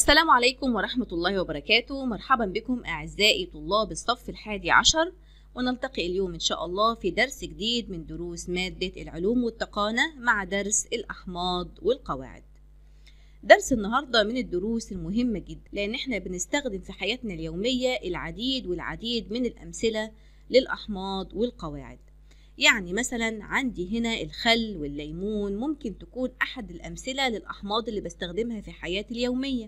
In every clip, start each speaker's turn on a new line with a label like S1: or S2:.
S1: السلام عليكم ورحمة الله وبركاته مرحبا بكم أعزائي طلاب الصف الحادي عشر ونلتقي اليوم إن شاء الله في درس جديد من دروس مادة العلوم والتقانة مع درس الأحماض والقواعد درس النهاردة من الدروس المهمة جدا لأن احنا بنستخدم في حياتنا اليومية العديد والعديد من الأمثلة للأحماض والقواعد يعني مثلا عندي هنا الخل والليمون ممكن تكون أحد الأمثلة للأحماض اللي بستخدمها في حياتي اليومية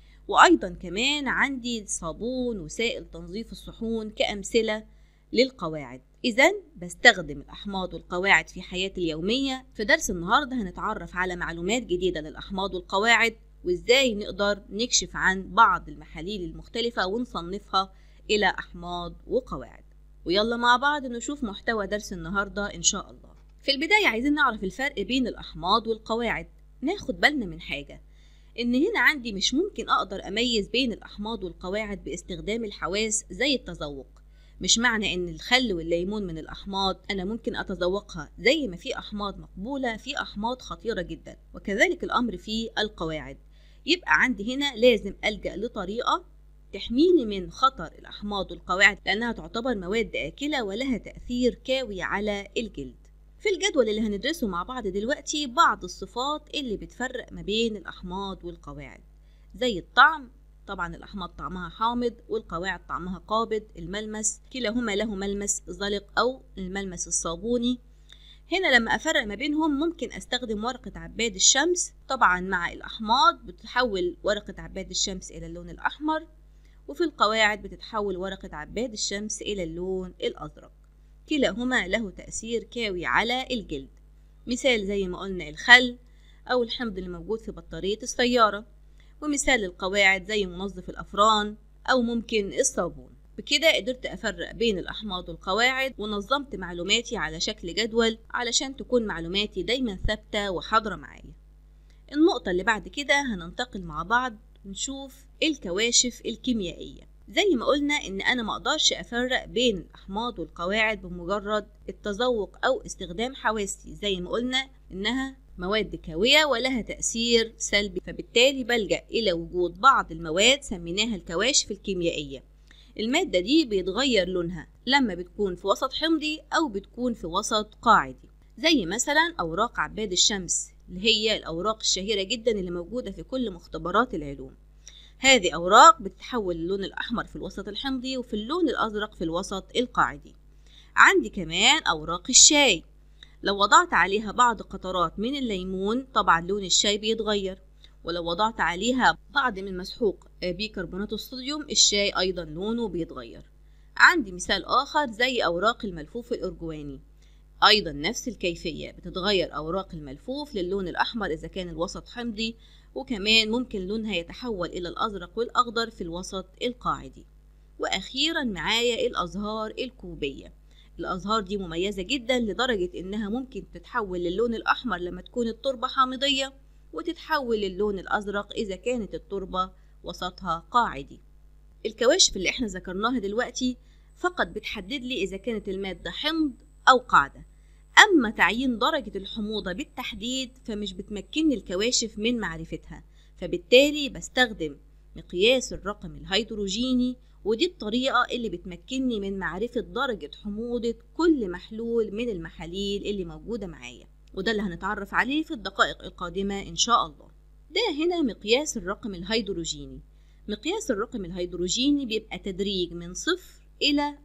S1: وأيضا كمان عندي صابون وسائل تنظيف الصحون كأمثلة للقواعد إذا بستخدم الأحماض والقواعد في حياتي اليومية في درس النهاردة هنتعرف على معلومات جديدة للأحماض والقواعد وإزاي نقدر نكشف عن بعض المحاليل المختلفة ونصنفها إلى أحماض وقواعد ويلا مع بعض نشوف محتوى درس النهاردة إن شاء الله في البداية عايزين نعرف الفرق بين الأحماض والقواعد ناخد بالنا من حاجة إن هنا عندي مش ممكن أقدر أميز بين الأحماض والقواعد باستخدام الحواس زي التذوق مش معنى إن الخل والليمون من الأحماض أنا ممكن أتذوقها زي ما في أحماض مقبولة في أحماض خطيرة جدا وكذلك الأمر في القواعد يبقى عندي هنا لازم ألجأ لطريقة تحميني من خطر الأحماض والقواعد لأنها تعتبر مواد آكلة ولها تأثير كاوي على الجلد في الجدول اللي هندرسه مع بعض دلوقتي بعض الصفات اللي بتفرق ما بين الأحماض والقواعد زي الطعم طبعا الأحماض طعمها حامض والقواعد طعمها قابض الملمس كلاهما له ملمس زلق أو الملمس الصابوني هنا لما أفرق ما بينهم ممكن أستخدم ورقة عباد الشمس طبعا مع الأحماض بتحول ورقة عباد الشمس إلى اللون الأحمر وفي القواعد بتتحول ورقة عباد الشمس إلى اللون الأزرق كلاهما له تأثير كاوي على الجلد مثال زي ما قلنا الخل أو الحمض اللي موجود في بطارية السيارة ومثال القواعد زي منظف الأفران أو ممكن الصابون بكده قدرت أفرق بين الأحماض والقواعد ونظمت معلوماتي على شكل جدول علشان تكون معلوماتي دايما ثابتة وحاضرة معايا النقطة اللي بعد كده هننتقل مع بعض نشوف الكواشف الكيميائية زي ما قلنا ان انا ما اقدرش افرق بين الاحماض والقواعد بمجرد التذوق او استخدام حواسي زي ما قلنا انها مواد كاوية ولها تأثير سلبي فبالتالي بلجأ إلى وجود بعض المواد سميناها الكواشف الكيميائية المادة دي بيتغير لونها لما بتكون في وسط حمضي أو بتكون في وسط قاعدي زي مثلا أوراق عباد الشمس اللي هي الأوراق الشهيرة جدا اللي موجودة في كل مختبرات العلوم هذه أوراق بتتحول للون الأحمر في الوسط الحمضي وفي اللون الأزرق في الوسط القاعدي عندي كمان أوراق الشاي لو وضعت عليها بعض قطرات من الليمون طبعا لون الشاي بيتغير ولو وضعت عليها بعض من مسحوق بيكربونات الصوديوم الشاي أيضا لونه بيتغير عندي مثال آخر زي أوراق الملفوف الأرجواني أيضا نفس الكيفية بتتغير أوراق الملفوف للون الأحمر إذا كان الوسط حمضي وكمان ممكن لونها يتحول إلى الأزرق والأخضر في الوسط القاعدي وأخيرا معايا الأزهار الكوبية الأزهار دي مميزة جدا لدرجة إنها ممكن تتحول للون الأحمر لما تكون التربة حامضية وتتحول للون الأزرق إذا كانت التربة وسطها قاعدي الكواشف اللي احنا ذكرناها دلوقتي فقط بتحدد لي إذا كانت المادة حمض أو قاعدة أما تعيين درجة الحموضة بالتحديد فمش بتمكنني الكواشف من معرفتها فبالتالي بستخدم مقياس الرقم الهيدروجيني ودي الطريقة اللي بتمكنني من معرفة درجة حموضة كل محلول من المحاليل اللي موجودة معايا وده اللي هنتعرف عليه في الدقائق القادمة إن شاء الله ده هنا مقياس الرقم الهيدروجيني مقياس الرقم الهيدروجيني بيبقى تدريج من صفر إلى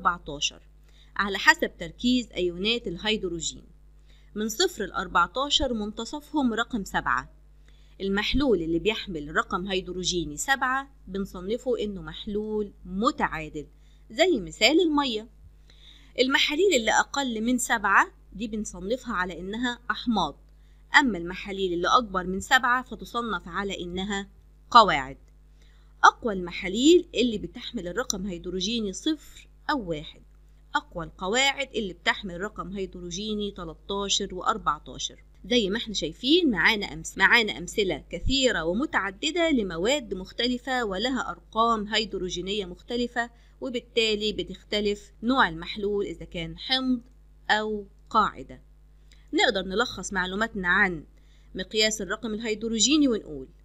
S1: 14 على حسب تركيز أيونات الهيدروجين من صفر ل 14 منتصفهم رقم سبعة المحلول اللي بيحمل رقم هيدروجيني سبعة بنصنفه إنه محلول متعادل زي مثال المية المحاليل اللي أقل من سبعة دي بنصنفها على إنها أحماض أما المحاليل اللي أكبر من سبعة فتصنف على إنها قواعد أقوى المحاليل اللي بتحمل الرقم هيدروجيني صفر أو واحد أقوى القواعد اللي بتحمل رقم هيدروجيني 13 و 14 زي ما احنا شايفين معانا أمس معانا أمثلة كثيرة ومتعددة لمواد مختلفة ولها أرقام هيدروجينية مختلفة وبالتالي بتختلف نوع المحلول إذا كان حمض أو قاعدة نقدر نلخص معلوماتنا عن مقياس الرقم الهيدروجيني ونقول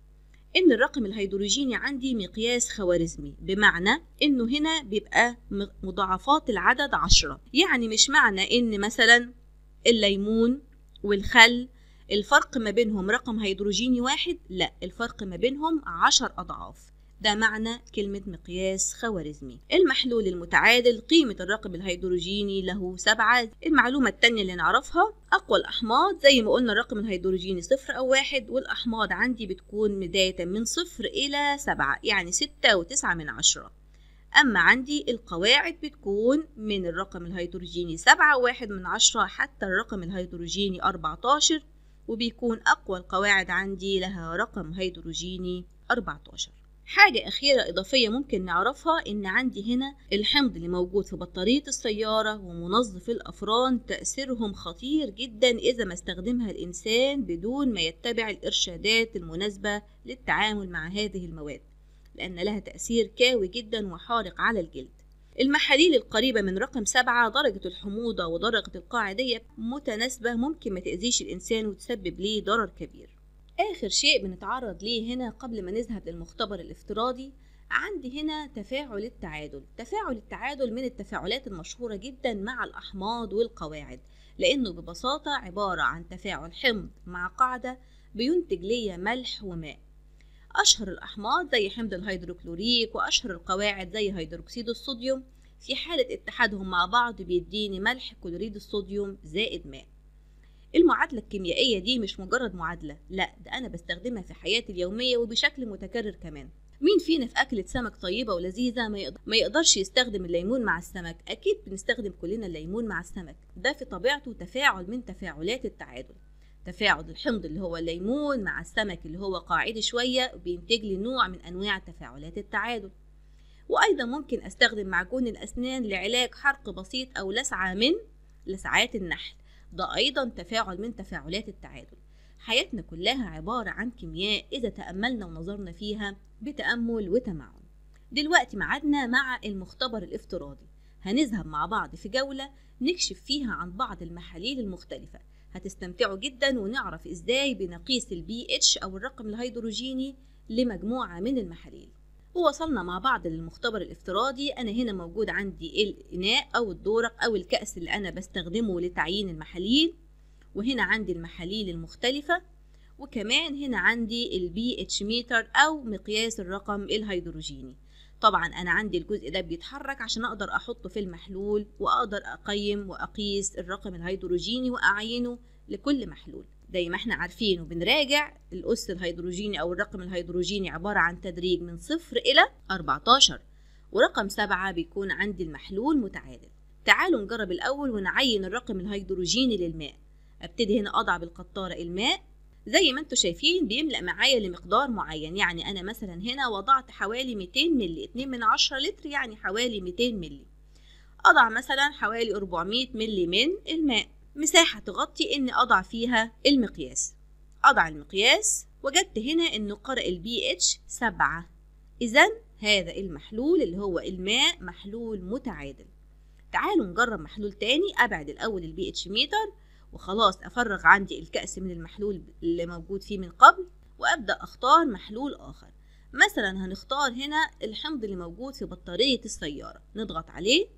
S1: إن الرقم الهيدروجيني عندي مقياس خوارزمي بمعنى إنه هنا بيبقى مضاعفات العدد عشرة يعني مش معنى إن مثلا الليمون والخل الفرق ما بينهم رقم هيدروجيني واحد لا الفرق ما بينهم عشر أضعاف ده معنى كلمة مقياس خوارزمي المحلول المتعادل قيمة الرقم الهيدروجيني له سبعة المعلومة التانية اللي نعرفها أقوى الأحماض زي ما قلنا الرقم الهيدروجيني صفر أو واحد والأحماض عندي بتكون بداية من صفر إلى سبعة يعني ستة وتسعة من عشرة أما عندي القواعد بتكون من الرقم الهيدروجيني سبعة واحد من عشرة حتى الرقم الهيدروجيني أربعتاشر وبيكون أقوى القواعد عندي لها رقم هيدروجيني أربعتاشر حاجة أخيرة إضافية ممكن نعرفها إن عندي هنا الحمض اللي موجود في بطارية السيارة ومنظف الأفران تأثيرهم خطير جدا إذا ما استخدمها الإنسان بدون ما يتبع الإرشادات المناسبة للتعامل مع هذه المواد لأن لها تأثير كاوي جدا وحارق على الجلد المحاليل القريبة من رقم سبعة درجة الحموضة ودرجة القاعدية متناسبة ممكن ما تأذيش الإنسان وتسبب ليه ضرر كبير آخر شيء بنتعرض ليه هنا قبل ما نذهب للمختبر الافتراضي عندي هنا تفاعل التعادل تفاعل التعادل من التفاعلات المشهورة جدا مع الأحماض والقواعد لأنه ببساطة عبارة عن تفاعل حمض مع قاعدة بينتج لي ملح وماء أشهر الأحماض زي حمض الهيدروكلوريك وأشهر القواعد زي هيدروكسيد الصوديوم في حالة اتحادهم مع بعض بيديني ملح كلوريد الصوديوم زائد ماء المعادلة الكيميائية دي مش مجرد معادلة لا ده أنا بستخدمها في حياتي اليومية وبشكل متكرر كمان مين فينا في أكلة سمك طيبة ولذيذة ما, يقدر ما يقدرش يستخدم الليمون مع السمك أكيد بنستخدم كلنا الليمون مع السمك ده في طبيعته تفاعل من تفاعلات التعادل تفاعل الحمض اللي هو الليمون مع السمك اللي هو قاعدي شوية بينتج لي نوع من أنواع تفاعلات التعادل وأيضا ممكن أستخدم معجون الأسنان لعلاج حرق بسيط أو لسعة من لسعات النحل ده أيضا تفاعل من تفاعلات التعادل حياتنا كلها عبارة عن كيمياء إذا تأملنا ونظرنا فيها بتأمل وتمعن دلوقتي معادنا مع المختبر الافتراضي هنذهب مع بعض في جولة نكشف فيها عن بعض المحاليل المختلفة هتستمتعوا جدا ونعرف ازاي بنقيس البي اتش او الرقم الهيدروجيني لمجموعة من المحاليل ووصلنا مع بعض للمختبر الافتراضي أنا هنا موجود عندي الإناء أو الدورق أو الكأس اللي أنا بستخدمه لتعيين المحاليل وهنا عندي المحاليل المختلفة وكمان هنا عندي البي اتش ميتر أو مقياس الرقم الهيدروجيني طبعا أنا عندي الجزء ده بيتحرك عشان أقدر أحطه في المحلول وأقدر أقيم وأقيس الرقم الهيدروجيني وأعينه لكل محلول زي ما احنا عارفين وبنراجع الأس الهيدروجيني أو الرقم الهيدروجيني عبارة عن تدريج من صفر إلى 14 ورقم سبعة بيكون عندي المحلول متعادل تعالوا نجرب الأول ونعين الرقم الهيدروجيني للماء ابتدي هنا أضع بالقطارة الماء زي ما انتم شايفين بيملأ معايا لمقدار معين يعني أنا مثلا هنا وضعت حوالي 200 ملي 2 من 10 لتر يعني حوالي 200 ملي أضع مثلا حوالي 400 ملي من الماء مساحة تغطي إني أضع فيها المقياس أضع المقياس وجدت هنا إنه قرأ البي اتش سبعة إذا هذا المحلول اللي هو الماء محلول متعادل تعالوا نجرب محلول تاني أبعد الأول البي اتش ميتر وخلاص أفرغ عندي الكأس من المحلول اللي موجود فيه من قبل وأبدأ أختار محلول آخر مثلا هنختار هنا الحمض اللي موجود في بطارية السيارة نضغط عليه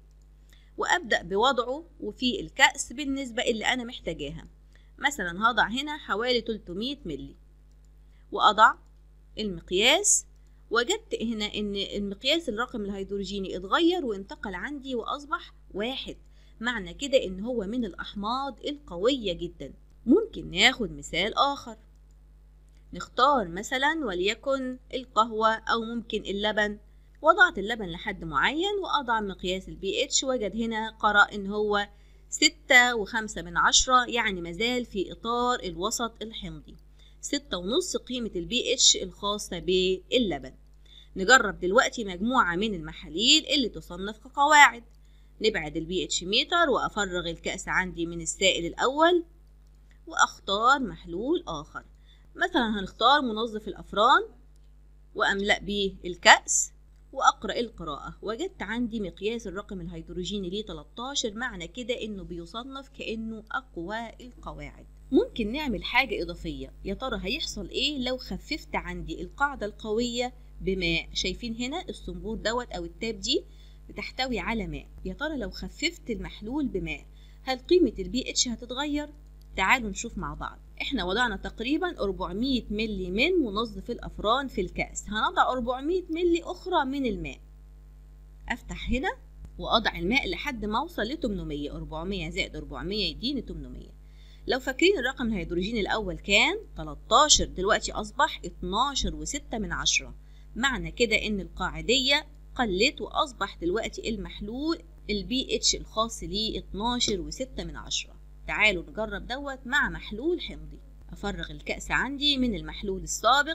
S1: وأبدأ بوضعه وفي الكأس بالنسبة اللي أنا محتاجاها مثلا هضع هنا حوالي 300 ملي وأضع المقياس وجدت هنا إن المقياس الرقم الهيدروجيني اتغير وانتقل عندي وأصبح واحد معنى كده إن هو من الأحماض القوية جدا ممكن ناخد مثال آخر نختار مثلا وليكن القهوة أو ممكن اللبن وضعت اللبن لحد معين وأضع مقياس البي اتش وجد هنا قرأ إن هو ستة وخمسة من عشرة يعني مازال في إطار الوسط الحمضي ستة ونص قيمة البي اتش الخاصة باللبن نجرب دلوقتي مجموعة من المحاليل اللي تصنف كقواعد نبعد البي اتش ميتر وأفرغ الكأس عندي من السائل الأول وأختار محلول آخر مثلا هنختار منظف الأفران وأملأ بيه الكأس وأقرأ القراءة وجدت عندي مقياس الرقم الهيدروجيني ليه 13 معنى كده إنه بيصنف كأنه أقوى القواعد ممكن نعمل حاجة إضافية يا ترى هيحصل إيه لو خففت عندي القاعدة القوية بماء شايفين هنا الصنبور دوت أو التاب دي بتحتوي على ماء يا ترى لو خففت المحلول بماء هل قيمة البي اتش هتتغير؟ تعالوا نشوف مع بعض احنا وضعنا تقريبا 400 ملي من منظف الأفران في الكأس هنضع 400 ملي أخرى من الماء أفتح هنا وأضع الماء لحد ما أوصل ل 800 400 زائد 400 يديني 800 لو فاكرين الرقم الهيدروجيني الأول كان 13 دلوقتي أصبح 12 و6 من عشرة معنى كده إن القاعدية قلت وأصبح دلوقتي المحلول البي اتش الخاص ليه 12 و6 من عشرة تعالوا نجرب دوت مع محلول حمضي أفرغ الكأس عندي من المحلول السابق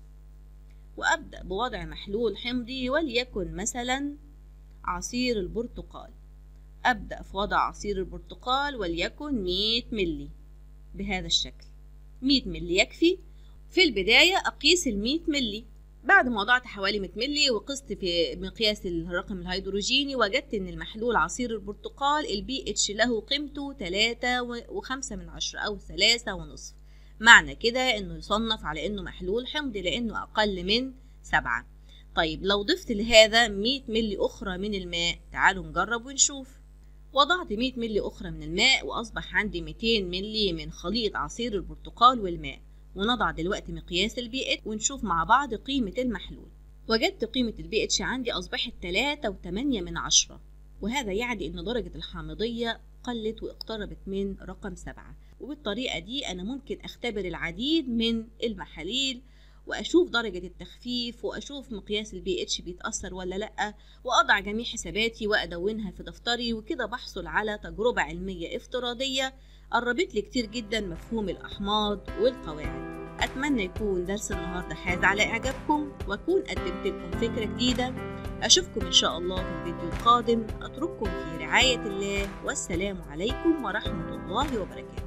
S1: وأبدأ بوضع محلول حمضي وليكن مثلا عصير البرتقال أبدأ في وضع عصير البرتقال وليكن 100 ملي بهذا الشكل 100 ملي يكفي في البداية أقيس ال 100 ملي بعد ما وضعت حوالي 100 ملي وقست في مقياس الرقم الهيدروجيني وجدت ان المحلول عصير البرتقال البي اتش له قيمته 3 وخمسة من عشرة او 3 ونصف معنى كده انه يصنف على انه محلول حمضي لانه اقل من 7 طيب لو ضفت لهذا 100 ملي اخرى من الماء تعالوا نجرب ونشوف وضعت 100 ملي اخرى من الماء واصبح عندي 200 ملي من خليط عصير البرتقال والماء ونضع دلوقتي مقياس البي اتش ونشوف مع بعض قيمة المحلول وجدت قيمة البي اتش عندي أصبحت تلاتة وتمانية من عشرة وهذا يعني إن درجة الحامضية قلت واقتربت من رقم سبعة وبالطريقة دي أنا ممكن أختبر العديد من المحاليل واشوف درجة التخفيف واشوف مقياس البي اتش بيتأثر ولا لأ واضع جميع حساباتي وادونها في دفتري وكده بحصل على تجربة علمية افتراضية قربت لي كتير جدا مفهوم الأحماض والقواعد أتمنى يكون درس النهاردة حاز على إعجابكم وأكون قدمت لكم فكرة جديدة أشوفكم إن شاء الله في الفيديو القادم أترككم في رعاية الله والسلام عليكم ورحمة الله وبركاته